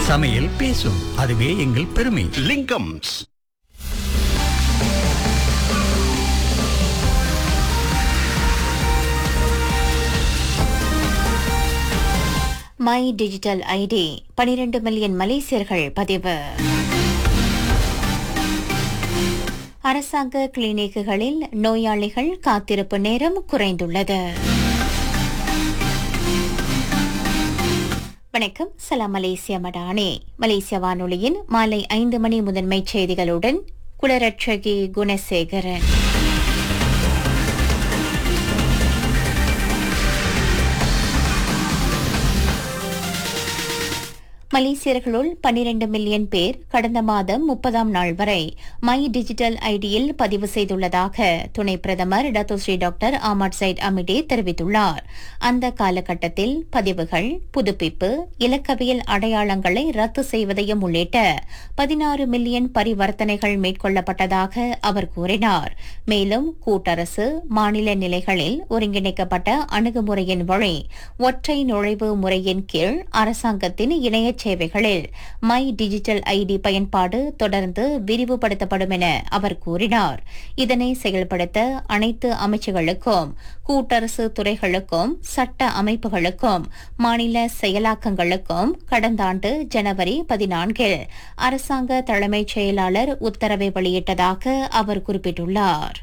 சமையல் பேசும் அதுவே எங்கள் பெருமை Lingams My Digital ID 12 million மலேசியர்கள் பதிவு அரசாங்க கிளினிக்குகளில் நோயாளிகள் காத்திருப்பு நேரம் குறைந்துள்ளது வணக்கம் சலாம் மலேசியா மடானே மலேசிய வானொலியின் மாலை ஐந்து மணி முதன்மை செய்திகளுடன் குளரட்சகி குணசேகரன் மலேசியர்களுள் 12 மில்லியன் பேர் கடந்த மாதம் முப்பதாம் நாள் வரை மை டிஜிட்டல் ஐடியில் பதிவு செய்துள்ளதாக துணை பிரதமர் Datuk Seri doctor Ahmad Zahid Hamidi தெரிவித்துள்ளார் அந்த காலகட்டத்தில் பதிவுகள் புதுப்பிப்பு இலக்கவியல் அடையாளங்களை ரத்து செய்வதையும் உள்ளிட்ட பதினாறு மில்லியன் பரிவர்த்தனைகள் மேற்கொள்ளப்பட்டதாக அவர் கூறினார் மேலும் கூட்டரசு மாநில நிலைகளில் ஒருங்கிணைக்கப்பட்ட அணுகுமுறையின் வழி ஒற்றை நுழைவு முறையின் கீழ் அரசாங்கத்தின் இணைய சேவைகளில் மை டிஜிட்டல் ஐடி பயன்பாடு தொடர்ந்து விரிவுபடுத்தப்படும் என அவர் கூறினார் இதனை செயல்படுத்த அனைத்து அமைச்சுகளுக்கும் கூட்டரசு துறைகளுக்கும் சட்ட அமைப்புகளுக்கும் மாநில செயலாக்கங்களுக்கும் கடந்த ஆண்டு ஜனவரி பதினான்கில் அரசாங்க தலைமைச் செயலாளர் உத்தரவை வெளியிட்டதாக அவர் குறிப்பிட்டுள்ளார்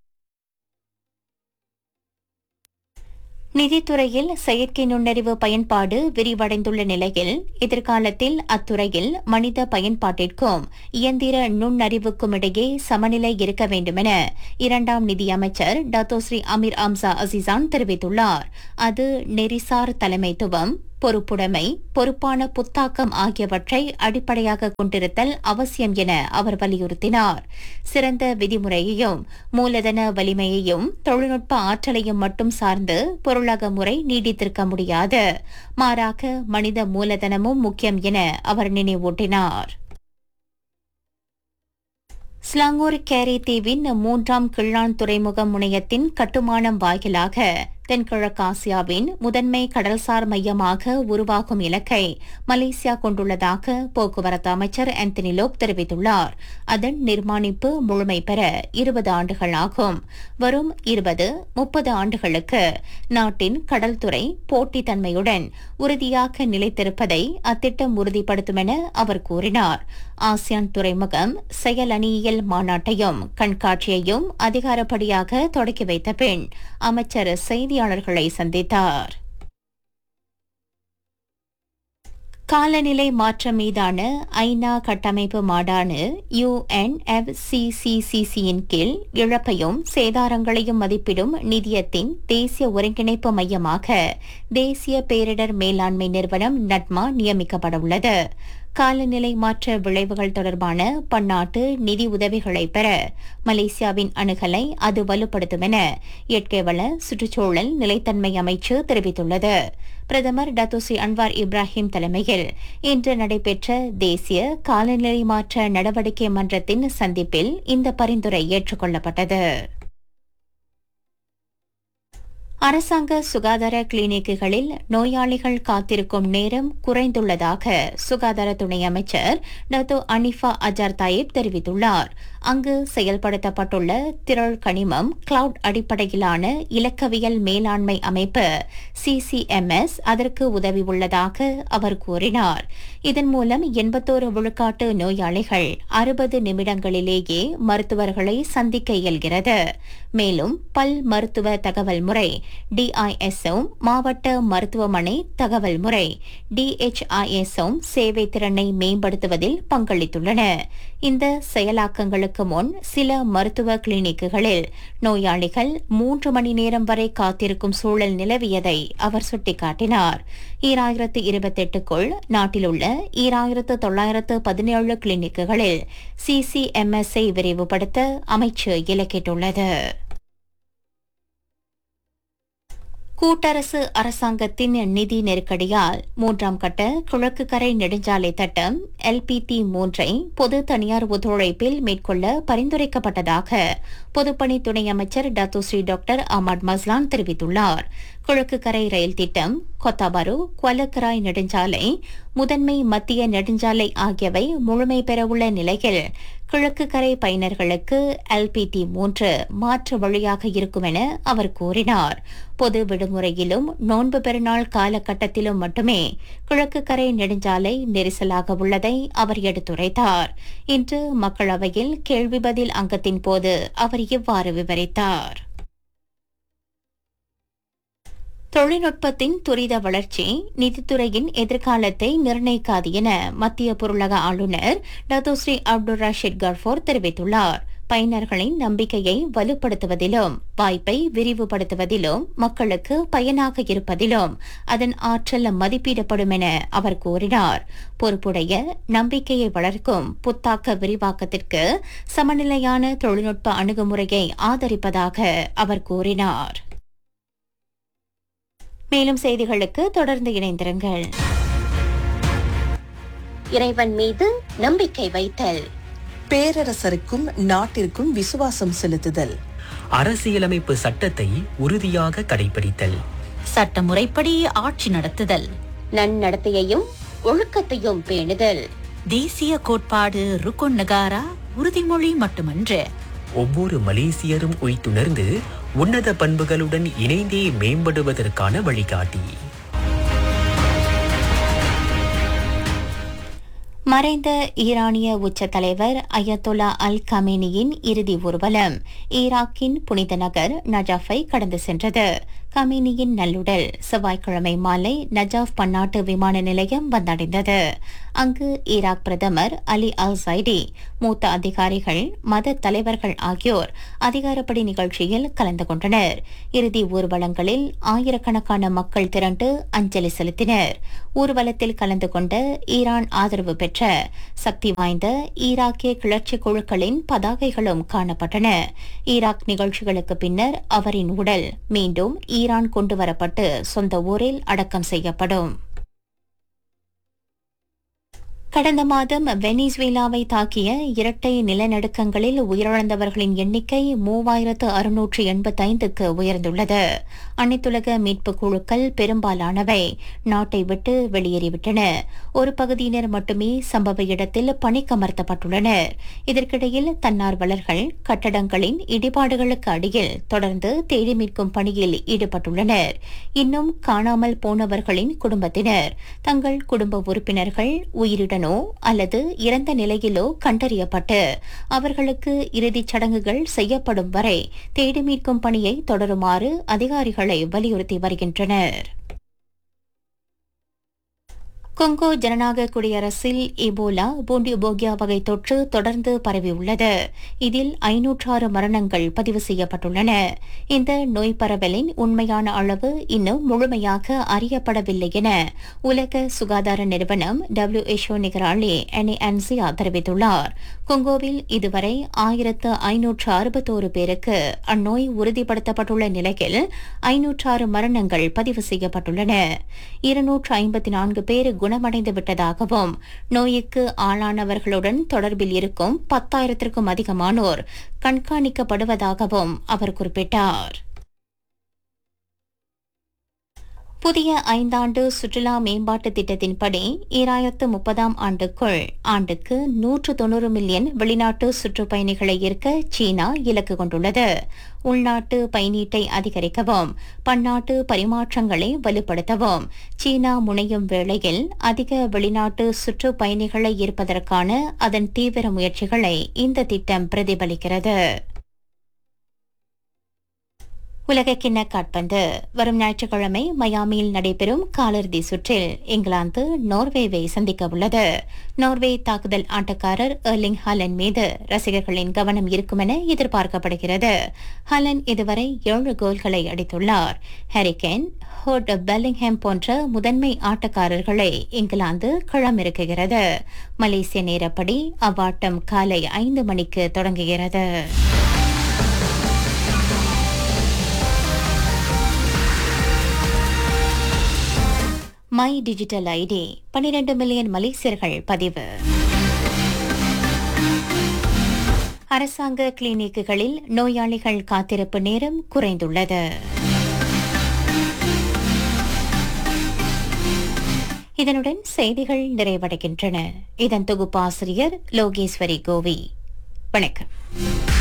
நிதித்துறையில் செயற்கை நுண்ணறிவு பயன்பாடு விரிவடைந்துள்ள நிலையில் எதிர்காலத்தில் அத்துறையில் மனித பயன்பாட்டிற்கும் இயந்திர நுண்ணறிவுக்கும் இடையே சமநிலை இருக்க வேண்டுமென இரண்டாம் நிதியமைச்சர் டத்தோஸ்ரீ அமீர் அம்சா அசிசான் தெரிவித்துள்ளார் அது நெறிசார் தலைமைத்துவம் பொறுப்புடைமை பொறுப்பான புத்தாக்கம் ஆகியவற்றை அடிப்படையாக கொண்டிருத்தல் அவசியம் என அவர் வலியுறுத்தினார் சிறந்த விதிமுறையையும் மூலதன வலிமையையும் தொழில்நுட்ப ஆற்றலையும் மட்டும் சார்ந்து பொருளாக முறை நீடித்திருக்க முடியாது மாறாக மனித மூலதனமும் முக்கியம் என அவர் நினைவூட்டினார் ஸ்லாங்கூர் கேரி தீவின் மூன்றாம் கிள்ளான் துறைமுக முனையத்தின் கட்டுமானம் வாயிலாக தென்கிழக்காசியாவின் முதன்மை கடல்சார் மையமாக உருவாகும் இலக்கை மலேசியா கொண்டுள்ளதாக போக்குவரத்து அமைச்சர் ஆந்தனி லோப் தெரிவித்துள்ளார் அதன் நிர்மாணிப்பு முழுமை பெற இருபது ஆண்டுகள் ஆகும் வரும் இருபது முப்பது ஆண்டுகளுக்கு நாட்டின் கடல்துறை போட்டித்தன்மையுடன் உறுதியாக நிலைத்திருப்பதை அத்திட்டம் உறுதிப்படுத்தும் என அவர் கூறினார் ஆசியான் துறைமுகம் செயலணியியல் மாநாட்டையும் கண்காட்சியையும் அதிகாரப்படியாக தொடக்கி வைத்த பின் அமைச்சர் செய்தியாளர்களை சந்தித்தார் காலநிலை மாற்றம் மீதான ஐநா கட்டமைப்பு மாடானு யுஎன்எஃப்சிசிசிசியின் கீழ் இழப்பையும் சேதாரங்களையும் மதிப்பிடும் நிதியத்தின் தேசிய ஒருங்கிணைப்பு மையமாக தேசிய பேரிடர் மேலாண்மை நிறுவனம் நட்மா நியமிக்கப்படவுள்ளது காலநிலை மாற்ற விளைவுகள் தொடர்பான பன்னாட்டு நிதி உதவிகளை பெற மலேசியாவின் அணுகலை அது வலுப்படுத்தும் என இயற்கை வள சுற்றுச்சூழல் நிலைத்தன்மை அமைச்சு தெரிவித்துள்ளது பிரதமர் டத்தோசி அன்வார் இப்ராஹிம் தலைமையில் இன்று நடைபெற்ற தேசிய காலநிலை மாற்ற நடவடிக்கை மன்றத்தின் சந்திப்பில் இந்த பரிந்துரை ஏற்றுக்கொள்ளப்பட்டது அரசாங்க சுகாதார கிளினிக்குகளில் நோயாளிகள் காத்திருக்கும் நேரம் குறைந்துள்ளதாக சுகாதார துணை அமைச்சர் டத்தோ அனிஃபா அஜார் தாயிப் தெரிவித்துள்ளார் அங்கு செயல்படுத்தப்பட்டுள்ள திரள் கனிமம் கிளவுட் அடிப்படையிலான இலக்கவியல் மேலாண்மை அமைப்பு சிசிஎம்எஸ் அதற்கு உதவி உள்ளதாக அவர் கூறினார் இதன் மூலம் எண்பத்தோரு விழுக்காட்டு நோயாளிகள் அறுபது நிமிடங்களிலேயே மருத்துவர்களை சந்திக்க இயல்கிறது மேலும் பல் மருத்துவ தகவல் முறை டிஐஎஸ்ஓம் மாவட்ட மருத்துவமனை தகவல் முறை டிஎச்ஐஎஸ்ஓம் சேவை திறனை மேம்படுத்துவதில் பங்களித்துள்ளன இந்த செயலாக்கங்களுக்கு முன் சில மருத்துவ கிளினிக்குகளில் நோயாளிகள் மூன்று மணி நேரம் வரை காத்திருக்கும் சூழல் நிலவியதை அவர் சுட்டிக்காட்டினார் ஈராயிரத்து இருபத்தெட்டுக்குள் நாட்டில் உள்ள ஈராயிரத்து தொள்ளாயிரத்து பதினேழு கிளினிக்குகளில் சிசிஎம்எஸ்ஐ விரிவுபடுத்த அமைச்சு இலக்கிட்டுள்ளது கூட்டரசு அரசாங்கத்தின் நிதி நெருக்கடியால் மூன்றாம் கட்ட கிழக்கு கரை நெடுஞ்சாலை திட்டம் எல்பிடி மூன்றை பொது தனியார் ஒத்துழைப்பில் மேற்கொள்ள பரிந்துரைக்கப்பட்டதாக பொதுப்பணி துணை அமைச்சர் டத்துஸ்ரீ டாக்டர் அஹமத் மஸ்லான் தெரிவித்துள்ளார் கிழக்கு கரை ரயில் திட்டம் கொத்தாபரு குவலக்கராய் நெடுஞ்சாலை முதன்மை மத்திய நெடுஞ்சாலை ஆகியவை முழுமை பெறவுள்ள நிலையில் கிழக்கு கரை பயனர்களுக்கு எல்பிடி மூன்று மாற்று வழியாக இருக்கும் என அவர் கூறினார் பொது விடுமுறையிலும் நோன்பு பெருநாள் காலகட்டத்திலும் மட்டுமே கிழக்கு கரை நெடுஞ்சாலை நெரிசலாக உள்ளதை அவர் எடுத்துரைத்தார் இன்று மக்களவையில் கேள்வி பதில் அங்கத்தின் போது அவர் இவ்வாறு விவரித்தார் தொழில்நுட்பத்தின் துரித வளர்ச்சி நிதித்துறையின் எதிர்காலத்தை நிர்ணயிக்காது என மத்திய பொருளக ஆளுநர் டத்தோஸ்ரீ அப்துல் ரஷீத் கர்ஃபோர் தெரிவித்துள்ளார் பயனர்களின் நம்பிக்கையை வலுப்படுத்துவதிலும் வாய்ப்பை விரிவுபடுத்துவதிலும் மக்களுக்கு பயனாக இருப்பதிலும் அதன் ஆற்றல் மதிப்பிடப்படும் என அவர் கூறினார் பொறுப்புடைய நம்பிக்கையை வளர்க்கும் புத்தாக்க விரிவாக்கத்திற்கு சமநிலையான தொழில்நுட்ப அணுகுமுறையை ஆதரிப்பதாக அவர் கூறினார் மேலும் செய்திகளுக்கு தொடர்ந்து இணைந்திருங்கள் இறைவன் மீது நம்பிக்கை வைத்தல் பேரரசருக்கும் நாட்டிற்கும் விசுவாசம் செலுத்துதல் அரசியலமைப்பு சட்டத்தை உறுதியாக கடைபிடித்தல் சட்டமுறைப்படி ஆட்சி நடத்துதல் நன்னடத்தையையும் ஒழுக்கத்தையும் பேணுதல் தேசிய கோட்பாடு ருக்குன் நகாரா உறுதிமொழி மட்டுமன்று ஒவ்வொரு மலேசியரும் உய்த்துணர்ந்து உன்னத பண்புகளுடன் இணைந்தே மேம்படுவதற்கான வழிகாட்டி மறைந்த ஈரானிய உச்ச தலைவர் அயத்தொலா அல் கமேனியின் இறுதி ஊர்வலம் ஈராக்கின் புனித நகர் நஜாஃபை கடந்து சென்றது கமேனியின் நல்லுடல் செவ்வாய்க்கிழமை மாலை நஜாஃப் பன்னாட்டு விமான நிலையம் வந்தடைந்தது அங்கு ஈராக் பிரதமர் அலி அல் சைடி மூத்த அதிகாரிகள் மத தலைவர்கள் ஆகியோர் அதிகாரப்படி நிகழ்ச்சியில் கலந்து கொண்டனர் இறுதி ஊர்வலங்களில் ஆயிரக்கணக்கான மக்கள் திரண்டு அஞ்சலி செலுத்தினர் ஊர்வலத்தில் கலந்து கொண்ட ஈரான் ஆதரவு பெற்ற சக்தி வாய்ந்த ஈராக்கிய கிளர்ச்சி குழுக்களின் பதாகைகளும் காணப்பட்டன ஈராக் நிகழ்ச்சிகளுக்கு பின்னர் அவரின் உடல் மீண்டும் ஈரான் கொண்டுவரப்பட்டு சொந்த ஊரில் அடக்கம் செய்யப்படும் கடந்த மாதம் வெனிசுவேலாவை தாக்கிய இரட்டை நிலநடுக்கங்களில் உயிரிழந்தவர்களின் எண்ணிக்கை மூவாயிரத்து அறுநூற்று எண்பத்தைந்துக்கு உயர்ந்துள்ளது அனைத்துலக மீட்பு குழுக்கள் பெரும்பாலானவை நாட்டை விட்டு வெளியேறிவிட்டன ஒரு பகுதியினர் மட்டுமே சம்பவ இடத்தில் பணிக்கமர்த்தப்பட்டுள்ளனர் இதற்கிடையில் தன்னார்வலர்கள் கட்டடங்களின் இடிபாடுகளுக்கு அடியில் தொடர்ந்து தேடி மீட்கும் பணியில் ஈடுபட்டுள்ளனர் இன்னும் காணாமல் போனவர்களின் குடும்பத்தினர் தங்கள் குடும்ப உறுப்பினர்கள் உயிருடனோ அல்லது இறந்த நிலையிலோ கண்டறியப்பட்டு அவர்களுக்கு இறுதிச் சடங்குகள் செய்யப்படும் வரை தேடி மீட்கும் பணியை தொடருமாறு அதிகாரிகளை வலியுறுத்தி வருகின்றனர் கொங்கோ ஜனநாயக குடியரசில் இபோலா பூண்டிபோகியா வகை தொற்று தொடர்ந்து பரவியுள்ளது இதில் ஐநூற்றாறு மரணங்கள் பதிவு செய்யப்பட்டுள்ளன இந்த நோய் பரவலின் உண்மையான அளவு இன்னும் முழுமையாக அறியப்படவில்லை என உலக சுகாதார நிறுவனம் டபிள்யூஎச்ஓ நிகராளி என்ஏஎன்சியா தெரிவித்துள்ளார் கொங்கோவில் இதுவரை ஆயிரத்து ஐநூற்று அறுபத்தோரு பேருக்கு அந்நோய் உறுதிப்படுத்தப்பட்டுள்ள நிலையில் ஐநூற்றாறு மரணங்கள் பதிவு செய்யப்பட்டுள்ளன இருநூற்று ஐம்பத்தி நான்கு பேர் குணமடைந்து விட்டதாகவும் நோய்க்கு ஆளானவர்களுடன் தொடர்பில் இருக்கும் பத்தாயிரத்திற்கும் அதிகமானோர் கண்காணிக்கப்படுவதாகவும் அவர் குறிப்பிட்டார் புதிய ஐந்தாண்டு சுற்றுலா மேம்பாட்டு திட்டத்தின்படி ஈராயிரத்து முப்பதாம் ஆண்டுக்குள் ஆண்டுக்கு நூற்று தொன்னூறு மில்லியன் வெளிநாட்டு சுற்றுப்பயணிகளை ஈர்க்க சீனா இலக்கு கொண்டுள்ளது உள்நாட்டு பயணீட்டை அதிகரிக்கவும் பன்னாட்டு பரிமாற்றங்களை வலுப்படுத்தவும் சீனா முனையும் வேளையில் அதிக வெளிநாட்டு சுற்றுப்பயணிகளை ஈர்ப்பதற்கான அதன் தீவிர முயற்சிகளை இந்த திட்டம் பிரதிபலிக்கிறது உலகக்கிண்ண காட்பந்து வரும் ஞாயிற்றுக்கிழமை மயாமியில் நடைபெறும் காலிறுதி சுற்றில் இங்கிலாந்து நோர்வேவை சந்திக்க உள்ளது நோர்வே தாக்குதல் ஆட்டக்காரர் எர்லிங் ஹாலன் மீது ரசிகர்களின் கவனம் இருக்கும் என எதிர்பார்க்கப்படுகிறது ஹாலன் இதுவரை ஏழு கோல்களை அடித்துள்ளார் ஹரிகேன் ஹோட் பெல்லிங்ஹாம் போன்ற முதன்மை ஆட்டக்காரர்களை இங்கிலாந்து களமிறக்குகிறது மலேசிய நேரப்படி அவ்வாட்டம் காலை ஐந்து மணிக்கு தொடங்குகிறது மை டிஜிட்டல் ஐடி பனிரெண்டு மில்லியன் மலேசியர்கள் பதிவு அரசாங்க கிளினிக்குகளில் நோயாளிகள் காத்திருப்பு நேரம் குறைந்துள்ளது இதனுடன் செய்திகள் நிறைவடைகின்றன இதன் தொகுப்பாசிரியர் லோகேஸ்வரி கோவி வணக்கம்